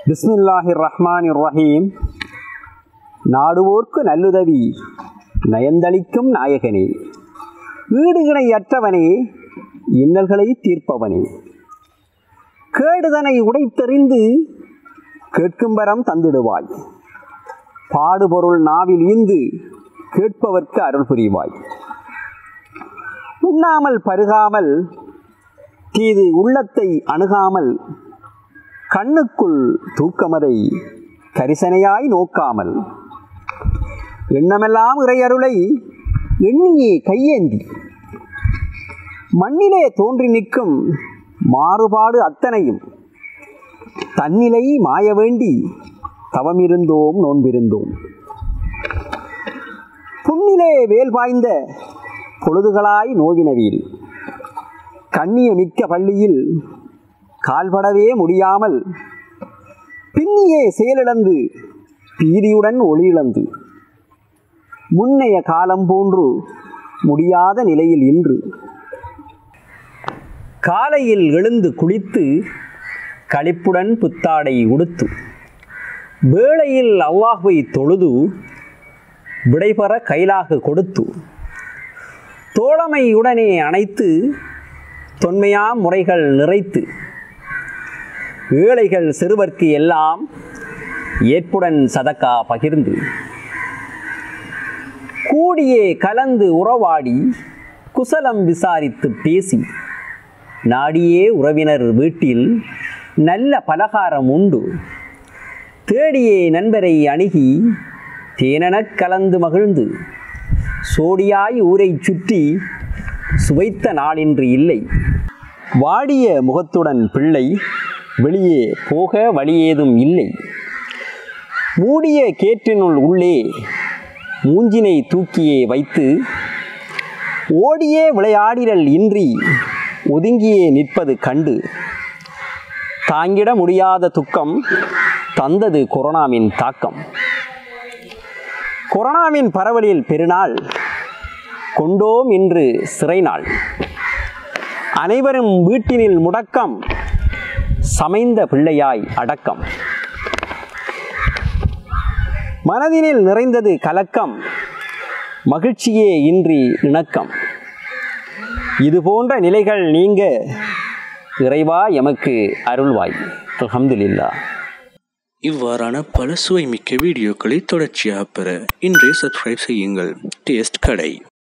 பிஸ்மில்லாஹிர் ரஹ்மானிர் ரஹீம் நாடுவோர்க்கு நல்லுதவி நயந்தளிக்கும் நாயகனே ஈடுகிணை அற்றவனே இன்னல்களை தீர்ப்பவனே கேடுதனை உடைத்தெறிந்து கேட்கும் வரம் தந்திடுவாய் பாடுபொருள் நாவில் ஈந்து கேட்பவர்க்கு அருள் புரிவாய் உண்ணாமல் பருகாமல் தீது உள்ளத்தை அணுகாமல் கண்ணுக்குள் தூக்கமதை கரிசனையாய் நோக்காமல் எண்ணமெல்லாம் இறையருளை எண்ணியே கையேந்தி மண்ணிலே தோன்றி நிற்கும் மாறுபாடு அத்தனையும் தன்னிலை மாய வேண்டி தவமிருந்தோம் நோன்பிருந்தோம் புண்ணிலே வேல் பாய்ந்த பொழுதுகளாய் நோவினவில் கண்ணிய மிக்க பள்ளியில் கால்படவே முடியாமல் பின்னியே செயலிழந்து பீதியுடன் ஒளியிழந்து முன்னைய காலம் போன்று முடியாத நிலையில் இன்று காலையில் எழுந்து குளித்து களிப்புடன் புத்தாடை உடுத்து வேளையில் அல்லாஹுவை தொழுது விடைபெற கைலாக கொடுத்து தோழமையுடனே அணைத்து தொன்மையா முறைகள் நிறைத்து ஏழைகள் சிறுவர்க்கு எல்லாம் ஏற்புடன் சதக்கா பகிர்ந்து கூடியே கலந்து உறவாடி குசலம் விசாரித்து பேசி நாடியே உறவினர் வீட்டில் நல்ல பலகாரம் உண்டு தேடியே நண்பரை அணுகி தேனெனக் கலந்து மகிழ்ந்து சோடியாய் ஊரை சுற்றி சுவைத்த நாளின்று இல்லை வாடிய முகத்துடன் பிள்ளை வெளியே போக வழியேதும் இல்லை மூடிய கேற்றினுள் உள்ளே மூஞ்சினை தூக்கியே வைத்து ஓடியே விளையாடிரல் இன்றி ஒதுங்கியே நிற்பது கண்டு தாங்கிட முடியாத துக்கம் தந்தது கொரோனாவின் தாக்கம் கொரோனாவின் பரவலில் பெருநாள் கொண்டோம் இன்று சிறைநாள் அனைவரும் வீட்டினில் முடக்கம் சமைந்த பிள்ளையாய் அடக்கம் மனதினில் நிறைந்தது கலக்கம் மகிழ்ச்சியே இன்றி இணக்கம் இது போன்ற நிலைகள் நீங்க இறைவா எமக்கு அருள்வாய் அல்ஹம்துலில்லா இவ்வாறான பல சுவைமிக்க வீடியோக்களை தொடர்ச்சியாக பெற இன்றே சப்ஸ்கிரைப் செய்யுங்கள் டேஸ்ட் கடை